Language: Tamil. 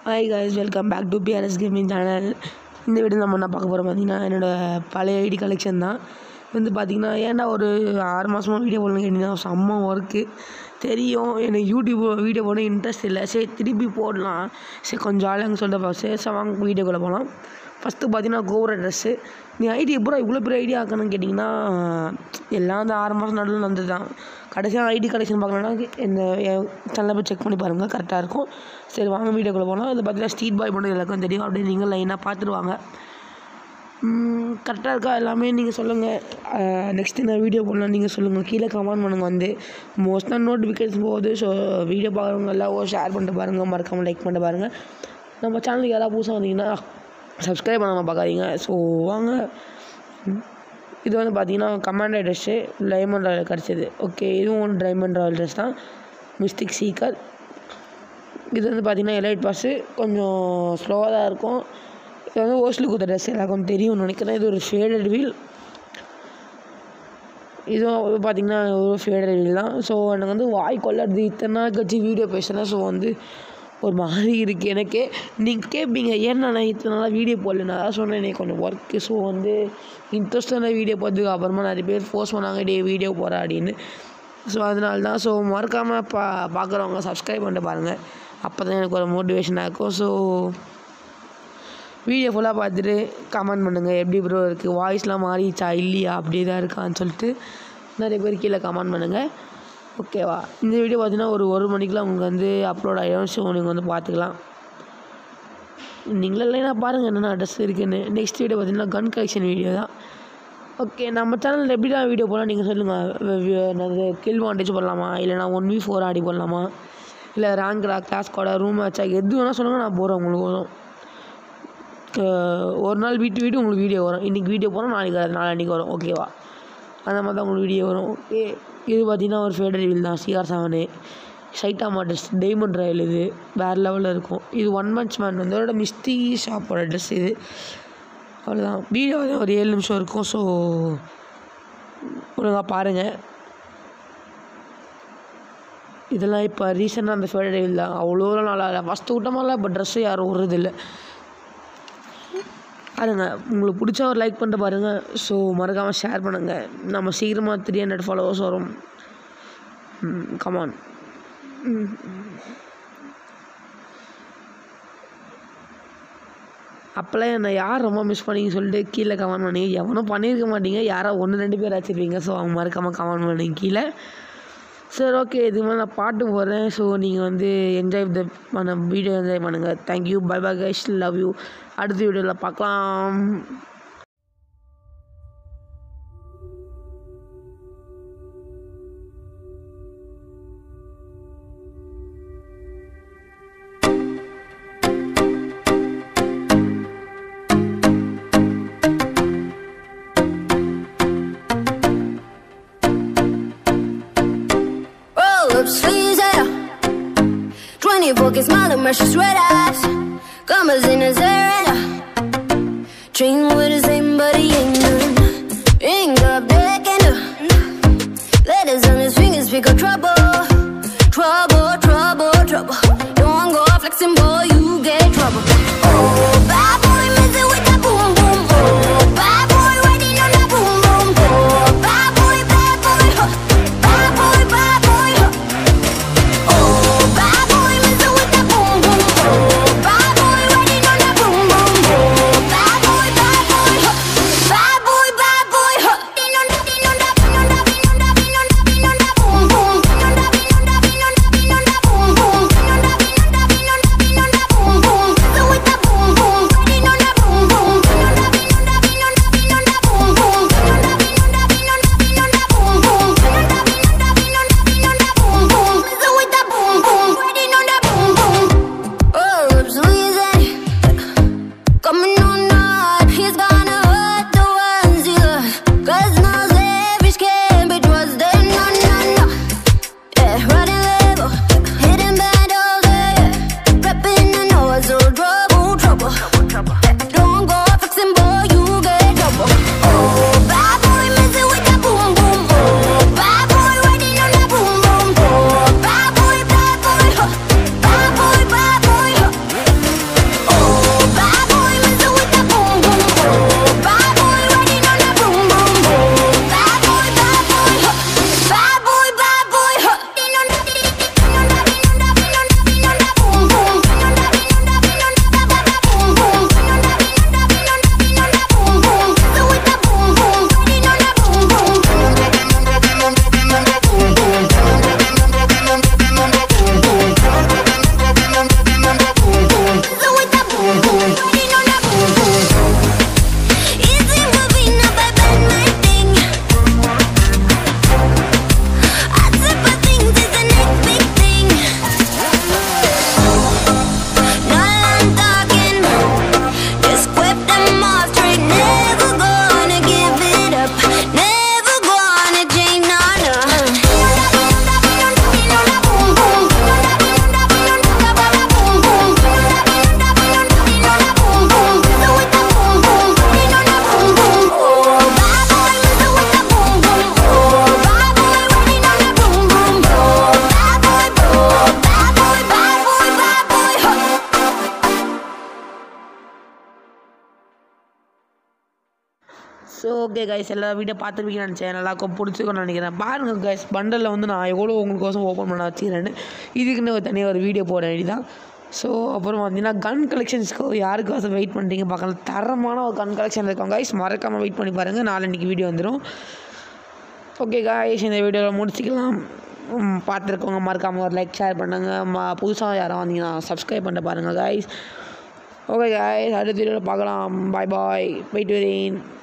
Hi guys welcome back to BRS gaming channel இந்த வீடியோ நம்ம என்ன பார்க்க போகிறோம் பார்த்தீங்கன்னா என்னோடய பழைய ஐடி கலெக்ஷன் தான் வந்து பார்த்தீங்கன்னா ஏன்டா ஒரு ஆறு மாதமாக வீடியோ போடணும்னு கேட்டிங்கன்னா செம்ம ஒர்க்கு தெரியும் எனக்கு யூடியூப் வீடியோ போட இன்ட்ரெஸ்ட் இல்லை சரி திருப்பி போடலாம் சரி கொஞ்சம் ஜாலியாக சொல்லிட்டு சரி சரி வாங்க வீடியோக்குள்ளே போகலாம் ஃபஸ்ட்டு பார்த்தீங்கன்னா கோபுர ட்ரெஸ்ஸு நீ ஐடி எப்போ இவ்வளோ பெரிய ஐடியா ஆக்கணும்னு கேட்டிங்கன்னா எல்லாம் அந்த ஆறு மாதம் நடுவில் வந்து தான் கடைசியாக ஐடி கலெக்ஷன் பார்க்கணுன்னா இந்த என் சேனலில் போய் செக் பண்ணி பாருங்கள் கரெக்டாக இருக்கும் சரி வாங்க வீடியோக்குள்ளே போகலாம் இது பார்த்தீங்கன்னா ஸ்ட்ரீட் பாய் பண்ணது எல்லாருக்கும் தெரியும் அப்படியே நீங்கள் லைனாக பார்த்துட்டு வாங்க கரெக்டாக இருக்கா எல்லாமே நீங்கள் சொல்லுங்கள் நெக்ஸ்ட் இந்த வீடியோ போடலாம் நீங்கள் சொல்லுங்கள் கீழே கமெண்ட் பண்ணுங்கள் வந்து மோஸ்ட்டாக நோட்டிஃபிகேஷன் போகுது ஸோ வீடியோ பார்க்குறவங்க எல்லாம் ஷேர் பண்ணிட்டு பாருங்கள் மறக்காமல் லைக் பண்ணிட்டு பாருங்கள் நம்ம சேனலுக்கு யாராவது புதுசாக வந்தீங்கன்னா சப்ஸ்கிரைப் பண்ணாமல் பார்க்காதீங்க ஸோ வாங்க ம். இது வந்து பார்த்தீங்கன்னா கமாண்டர் ட்ரெஸ்ஸு டைமண்ட் ராயல் கிடச்சிது ஓகே இதுவும் டைமண்ட் ராயல் ட்ரெஸ் தான் மிஸ்டிக் சீக்கர் இது வந்து பார்த்தீங்கன்னா எலைட் பாஸு கொஞ்சம் ஸ்லோவாக தான் இருக்கும் இது வந்து ஓஸ்லி குத்த ட்ரெஸ் எல்லாருக்கும் தெரியும்னு நினைக்கிறேன் இது ஒரு ஷேடட் வீல் இதுவும் பார்த்தீங்கன்னா ஒரு ஃபேடட் வீல் தான் ஸோ எனக்கு வந்து வாய் கொள்ளறது இத்தனை நாள் கழிச்சு வீடியோ பேசுகிறேன் ஸோ வந்து ஒரு மாதிரி இருக்குது எனக்கே நீங்கள் கேட்பீங்க ஏன்னா நான் இத்தனை நாளாக வீடியோ போடல நான் தான் சொன்னேன் எனக்கு கொஞ்சம் ஒர்க்கு ஸோ வந்து இன்ட்ரெஸ்டான வீடியோ போகிறதுக்கு அப்புறமா நிறைய பேர் ஃபோர்ஸ் பண்ணாங்க டே வீடியோ போகிற அப்படின்னு ஸோ அதனால தான் ஸோ மறக்காமல் பா பார்க்குறவங்க சப்ஸ்கிரைப் பண்ணிட்டு பாருங்கள் அப்போ தான் எனக்கு ஒரு மோட்டிவேஷனாக இருக்கும் ஸோ வீடியோ ஃபுல்லாக பார்த்துட்டு கமெண்ட் பண்ணுங்கள் எப்படி ப்ரோ இருக்குது வாய்ஸ்லாம் மாறிச்சா இல்லையா அப்படியே தான் இருக்கான்னு சொல்லிட்டு நிறைய பேர் கீழே கமெண்ட் பண்ணுங்கள் ஓகேவா இந்த வீடியோ பார்த்தீங்கன்னா ஒரு ஒரு மணிக்கெலாம் உங்களுக்கு வந்து அப்லோட் ஆகிடும் ஸோ நீங்கள் வந்து பார்த்துக்கலாம் நீங்களே இல்லைனா பாருங்கள் என்னென்ன ட்ரெஸ் இருக்குன்னு நெக்ஸ்ட் வீடியோ பார்த்தீங்கன்னா கன் கலெக்ஷன் வீடியோ தான் ஓகே நம்ம சேனலில் எப்படி தான் வீடியோ போடலாம் நீங்கள் சொல்லுங்கள் என்னது கில் வாண்டேஜ் போடலாமா இல்லைனா ஒன் வி ஃபோர் ஆடி போடலாமா இல்லை ரேங்க்டா கிளாஸ் கோடா ரூம் மேட்சா எது வேணால் சொல்லுங்கள் நான் போகிறேன் உங்களுக்கு வரும் அஹ் ஒரு நாள் வீட்டு வீடு உங்களுக்கு வீடியோ வரும் இன்றைக்கி வீடியோ போகிறோம் நாளைக்கு வராது நாளைக்கு வரும் ஓகேவா அந்த மாதிரி தான் உங்களுக்கு வீடியோ வரும் ஓகே இது பார்த்தீங்கன்னா ஒரு ஃபேடர் வீல் தான் சிஆர் செவனு சைட்டா மாடல்ஸ் டைமண்ட் ராயல் இது வேறு லெவலில் இருக்கும் இது ஒன் மந்த்ஸ் மேன் வந்து அதோட மிஸ்டி ஷாப்போட ட்ரெஸ் இது அவ்வளோதான் வீடியோ வந்து ஒரு ஏழு நிமிஷம் இருக்கும் ஸோ ஒழுங்காக பாருங்கள் இதெல்லாம் இப்போ ரீசெண்டாக அந்த ஃபேடர் வீல் தான் அவ்வளோ நல்லா இல்லை ஃபஸ்ட்டு விட்டமாதிரிலாம் இப்போ ட்ரெஸ்ஸு யாரும் விட்றதில்ல பாருங்க உங்களுக்கு பிடிச்ச ஒரு லைக் பண்ணிட்டு பாருங்கள் ஸோ மறக்காமல் ஷேர் பண்ணுங்கள் நம்ம சீக்கிரமாக த்ரீ ஹண்ட்ரட் ஃபாலோவர்ஸ் வரும் கமான் அப்போல்லாம் என்னை யார் ரொம்ப மிஸ் பண்ணீங்க சொல்லிட்டு கீழே கமெண்ட் பண்ணி எவனும் பண்ணியிருக்க மாட்டீங்க யாரோ ஒன்று ரெண்டு பேர் வச்சுருப்பீங்க ஸோ அவங்க மறக்காமல் கமெண்ட் பண்ணீங்க கீழே சரி ஓகே இது மாதிரி நான் பாட்டு போடுறேன் ஸோ நீங்கள் வந்து என்ஜாய் த பண்ண வீடியோ என்ஜாய் பண்ணுங்கள் thank you bye bye guys love you அடுத்த வீடியோவில் பார்க்கலாம் Roll up sleeves and a 24 k smile and mercy sweat eyes. Commas in his hair and a Dream with the same but he ain't none. Ring up deck and a Letters on his fingers speak of trouble. Trouble, trouble, trouble. Don't go flexing, boy, you get trouble. Oh, bad boy, messing with that boom, boom. Oh, bad boy, riding on that boom, boom. Oh, bad boy, bad boy, huh. Bad boy, bad boy, huh. Oh, bad boy, messing with that boom, boom. Oh, bad boy, riding on that boom, boom. Oh, bad boy, bad boy, huh. So okay guys எல்லா வீடியோ பார்த்துருப்பீங்கன்னு நினச்சேன் நல்லா பிடிச்சிக்கணும்னு நினைக்கிறேன் பாருங்கள் கைஸ் பண்டலில் வந்து நான் எவ்வளோ உங்களுக்கோசம் ஓப்பன் பண்ண வச்சுக்கிறேன்னு இதுக்குன்னு ஒரு தனியாக ஒரு வீடியோ போட வேண்டியதான் ஸோ அப்புறம் பார்த்தீங்கன்னா கன் கலெக்ஷன்ஸ்க்கு யாருக்காச்சும் வெயிட் பண்ணுறீங்க பார்க்கலாம் தரமான ஒரு கன் கலெக்ஷன் இருக்கும் கைஸ் மறக்காமல் வெயிட் பண்ணி பாருங்கள் நாளன்னைக்கு வீடியோ வந்துடும் ஓகே காய்ஸ் இந்த வீடியோவில் முடிச்சிக்கலாம் ம், பார்த்துருக்கவங்க மறக்காமல் ஒரு லைக் ஷேர் பண்ணுங்க ம புதுசாக யாரும் வந்தீங்கன்னா சப்ஸ்கிரைப் பண்ணிட்டு பாருங்கள் காய்ஸ் ஓகே காய்ஸ் அடுத்த வீடியோவில் பார்க்கலாம் பாய் பாய் போயிட்டு வரேன்